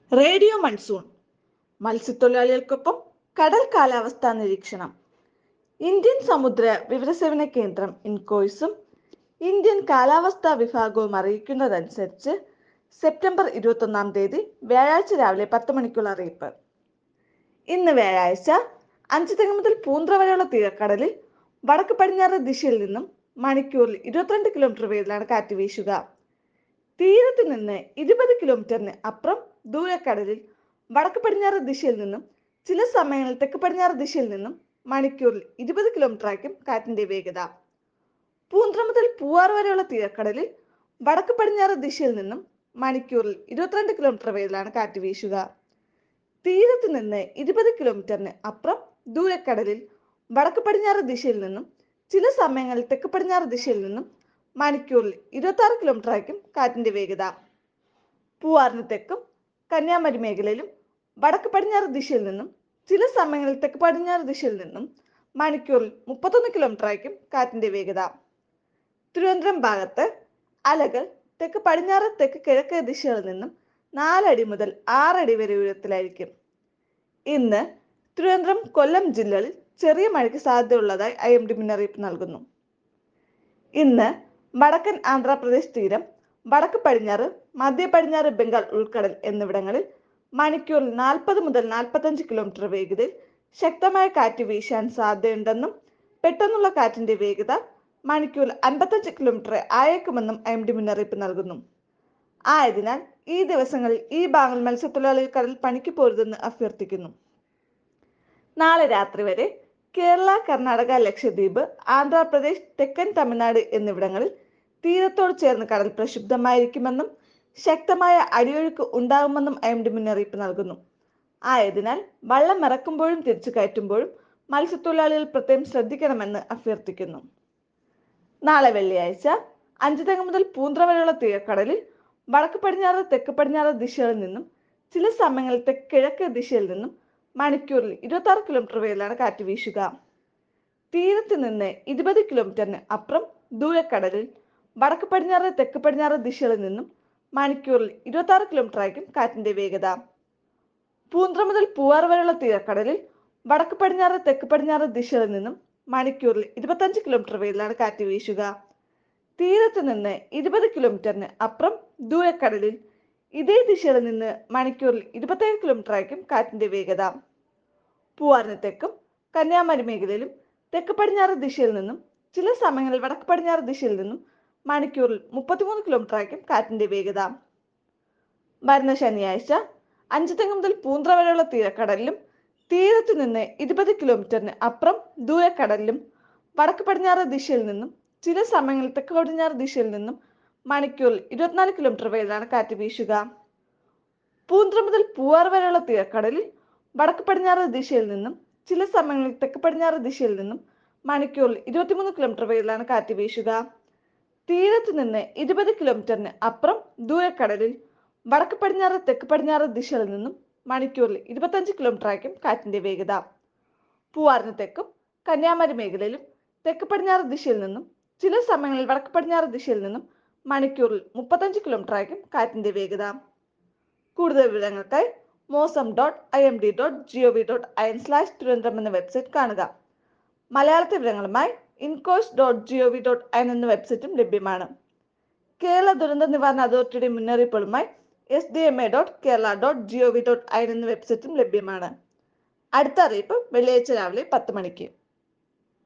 radio monsoon മത്സ്യത്തൊഴിലാളികൾക്കൊപ്പം കടൽ കാലാവസ്ഥാ നിരീക്ഷണം ഇന്ത്യൻ സമുദ്ര വിവരസേവന കേന്ദ്രം ഇൻകോയ്സും ഇന്ത്യൻ കാലാവസ്ഥാ വിഭാഗവും അറിയിക്കുന്നതനുസരിച്ച് സെപ്റ്റംബർ ഇരുപത്തൊന്നാം തീയതി വ്യാഴാഴ്ച രാവിലെ പത്ത് മണിക്കുള്ള അറിയിപ്പ് ഇന്ന് വ്യാഴാഴ്ച അഞ്ച് തെങ്ങ് മുതൽ പൂന്ത്ര വരെയുള്ള തീരക്കടലിൽ വടക്ക് പടിഞ്ഞാറ് ദിശയിൽ നിന്നും മണിക്കൂറിൽ ഇരുപത്തിരണ്ട് കിലോമീറ്റർ വേഗത്തിലാണ് കാറ്റ് വീശുക തീരത്ത് നിന്ന് ഇരുപത് കിലോമീറ്ററിന് അപ്പുറം ദൂരക്കടലിൽ വടക്ക് പടിഞ്ഞാറ് ദിശയിൽ നിന്നും ചില സമയങ്ങളിൽ തെക്ക് പടിഞ്ഞാറ് ദിശയിൽ നിന്നും മണിക്കൂറിൽ ഇരുപത് കിലോമീറ്റർ ആയിരിക്കും കാറ്റിന്റെ വേഗത പൂന്ത്ര മുതൽ പൂവാർ വരെയുള്ള തീരക്കടലിൽ വടക്ക് പടിഞ്ഞാറ് ദിശയിൽ നിന്നും മണിക്കൂറിൽ ഇരുപത്തിരണ്ട് കിലോമീറ്റർ വേഗത്തിലാണ് കാറ്റ് വീശുക തീരത്ത് നിന്ന് ഇരുപത് കിലോമീറ്ററിന് അപ്പുറം ദൂരക്കടലിൽ വടക്ക് പടിഞ്ഞാറ് ദിശയിൽ നിന്നും ചില സമയങ്ങളിൽ തെക്ക് പടിഞ്ഞാറ് ദിശയിൽ നിന്നും മണിക്കൂറിൽ ഇരുപത്തി ആറ് കിലോമീറ്റർ ആയിരിക്കും കാറ്റിന്റെ വേഗത പൂവാറിന് തെക്കും കന്യാകുമാരി മേഖലയിലും വടക്ക് പടിഞ്ഞാറ് ദിശയിൽ നിന്നും ചില സമയങ്ങളിൽ തെക്ക് പടിഞ്ഞാറ് ദിശയിൽ നിന്നും മണിക്കൂറിൽ മുപ്പത്തൊന്ന് കിലോമീറ്റർ ആയിരിക്കും കാറ്റിന്റെ വേഗത തിരുവനന്തപുരം ഭാഗത്ത് അലകൾ തെക്ക് പടിഞ്ഞാറ് തെക്ക് കിഴക്ക് ദിശകളിൽ നിന്നും നാലടി മുതൽ ആറടി വരെ ഉയരത്തിലായിരിക്കും ഇന്ന് തിരുവനന്തപുരം കൊല്ലം ജില്ലകളിൽ ചെറിയ മഴയ്ക്ക് സാധ്യതയുള്ളതായി ഐ എം ഡി മുന്നറിയിപ്പ് നൽകുന്നു ഇന്ന് വടക്കൻ ആന്ധ്രാപ്രദേശ് തീരം വടക്ക് പടിഞ്ഞാറ് മധ്യ പടിഞ്ഞാറ് ബംഗാൾ ഉൾക്കടൽ എന്നിവിടങ്ങളിൽ മണിക്കൂറിൽ നാൽപ്പത് മുതൽ നാൽപ്പത്തഞ്ച് കിലോമീറ്റർ വേഗതയിൽ ശക്തമായ കാറ്റ് വീശാൻ സാധ്യതയുണ്ടെന്നും പെട്ടെന്നുള്ള കാറ്റിന്റെ വേഗത മണിക്കൂറിൽ അൻപത്തഞ്ച് കിലോമീറ്റർ ആയേക്കുമെന്നും ഐ എം ഡി മുന്നറിയിപ്പ് നൽകുന്നു ആയതിനാൽ ഈ ദിവസങ്ങളിൽ ഈ ഭാഗങ്ങൾ മത്സ്യത്തൊഴിലാളികൾ കടൽ പണിക്ക് പോരുതെന്ന് അഭ്യർത്ഥിക്കുന്നു നാളെ രാത്രി വരെ കേരള കർണാടക ലക്ഷദ്വീപ് ആന്ധ്രാപ്രദേശ് തെക്കൻ തമിഴ്നാട് എന്നിവിടങ്ങളിൽ തീരത്തോട് ചേർന്ന് കടൽ പ്രക്ഷുബ്ധമായിരിക്കുമെന്നും ശക്തമായ അടിയൊഴുക്ക് ഉണ്ടാകുമെന്നും ഐ എം ഡി മുന്നറിയിപ്പ് നൽകുന്നു ആയതിനാൽ വള്ളം ഇറക്കുമ്പോഴും തിരിച്ചു കയറ്റുമ്പോഴും മത്സ്യത്തൊഴിലാളികൾ പ്രത്യേകം ശ്രദ്ധിക്കണമെന്ന് അഭ്യർത്ഥിക്കുന്നു നാളെ വെള്ളിയാഴ്ച അഞ്ചു തെങ്ങ് മുതൽ പൂന്ത്ര വരെയുള്ള തീരക്കടലിൽ വടക്ക് പടിഞ്ഞാറ് തെക്ക് പടിഞ്ഞാറ് ദിശകളിൽ നിന്നും ചില സമയങ്ങളിൽ തെക്ക് കിഴക്ക് ദിശയിൽ നിന്നും മണിക്കൂറിൽ ഇരുപത്തി ആറ് കിലോമീറ്റർ വേഗത്തിലാണ് കാറ്റ് വീശുക തീരത്ത് നിന്ന് ഇരുപത് കിലോമീറ്ററിന് അപ്പുറം ദൂരക്കടലിൽ വടക്ക് പടിഞ്ഞാറ് തെക്ക് പടിഞ്ഞാറ് ദിശകളിൽ നിന്നും മണിക്കൂറിൽ ഇരുപത്തി ആറ് കിലോമീറ്റർ ആയിരിക്കും കാറ്റിന്റെ വേഗത പൂന്ത്ര മുതൽ പൂവാർ വരെയുള്ള തീരക്കടലിൽ വടക്ക് പടിഞ്ഞാറ് തെക്ക് പടിഞ്ഞാറ് ദിശകളിൽ നിന്നും മണിക്കൂറിൽ ഇരുപത്തഞ്ച് കിലോമീറ്റർ വേഗത്തിലാണ് കാറ്റ് വീശുക തീരത്ത് നിന്ന് ഇരുപത് കിലോമീറ്ററിന് അപ്പുറം ദൂരക്കടലിൽ ഇതേ ദിശയിൽ നിന്ന് മണിക്കൂറിൽ ഇരുപത്തേഴ് കിലോമീറ്റർ ആയിരിക്കും കാറ്റിന്റെ വേഗത പൂവാറിന് തെക്കും കന്യാകുമാരി മേഖലയിലും തെക്ക് പടിഞ്ഞാറ് ദിശയിൽ നിന്നും ചില സമയങ്ങളിൽ വടക്ക് പടിഞ്ഞാറ് ദിശയിൽ നിന്നും മണിക്കൂറിൽ മുപ്പത്തിമൂന്ന് കിലോമീറ്റർ ആയിരിക്കും കാറ്റിന്റെ വേഗത വരുന്ന ശനിയാഴ്ച അഞ്ച് തെങ്ങ് മുതൽ പൂന്ത്ര വരെയുള്ള തീരക്കടലിലും തീരത്ത് നിന്ന് ഇരുപത് കിലോമീറ്ററിന് അപ്പുറം ദൂരക്കടലിലും വടക്ക് പടിഞ്ഞാറ് ദിശയിൽ നിന്നും ചില സമയങ്ങളിൽ തെക്ക് പടിഞ്ഞാറ് ദിശയിൽ നിന്നും മണിക്കൂറിൽ ഇരുപത്തിനാല് കിലോമീറ്റർ വേഗത്തിലാണ് കാറ്റ് വീശുക പൂന്ത്ര മുതൽ പൂവാർ വരെയുള്ള തീരക്കടലിൽ വടക്ക് പടിഞ്ഞാറ് ദിശയിൽ നിന്നും ചില സമയങ്ങളിൽ തെക്ക് പടിഞ്ഞാറ് ദിശയിൽ നിന്നും മണിക്കൂറിൽ ഇരുപത്തിമൂന്ന് കിലോമീറ്റർ വേഗത്തിലാണ് കാറ്റ് വീശുക തീരത്ത് നിന്ന് ഇരുപത് കിലോമീറ്ററിന് അപ്പുറം ദൂരക്കടലിൽ വടക്ക് പടിഞ്ഞാറ് തെക്ക് പടിഞ്ഞാറ് ദിശകളിൽ നിന്നും മണിക്കൂറിൽ ഇരുപത്തഞ്ച് കിലോമീറ്റർ ആയിരിക്കും കാറ്റിന്റെ വേഗത പൂവാറിന് തെക്കും കന്യാകുമാരി മേഖലയിലും തെക്ക് പടിഞ്ഞാറ് ദിശയിൽ നിന്നും ചില സമയങ്ങളിൽ വടക്ക് പടിഞ്ഞാറ് ദിശയിൽ നിന്നും മണിക്കൂറിൽ മുപ്പത്തഞ്ച് കിലോമീറ്റർ ആയിരിക്കും കാറ്റിന്റെ വേഗത കൂടുതൽ വിവരങ്ങൾക്കായി Mausam dot I M D dot G O V dot I N slash Thiruvananthapuram എന്ന വെബ്സൈറ്റ് കാണുക മലയാളത്തെ വിവരങ്ങളുമായി INCOIS dot G O V dot I N എന്ന വെബ്സൈറ്റും ലഭ്യമാണ് കേരള ദുരന്ത നിവാരണ അതോറിറ്റിയുടെ മുന്നറിയിപ്പുകളുമായി S D M A dot Kerala dot G O V dot I N എന്ന വെബ്സൈറ്റും ലഭ്യമാണ് അടുത്ത അറിയിപ്പ് വെള്ളിയാഴ്ച രാവിലെ പത്ത് മണിക്ക്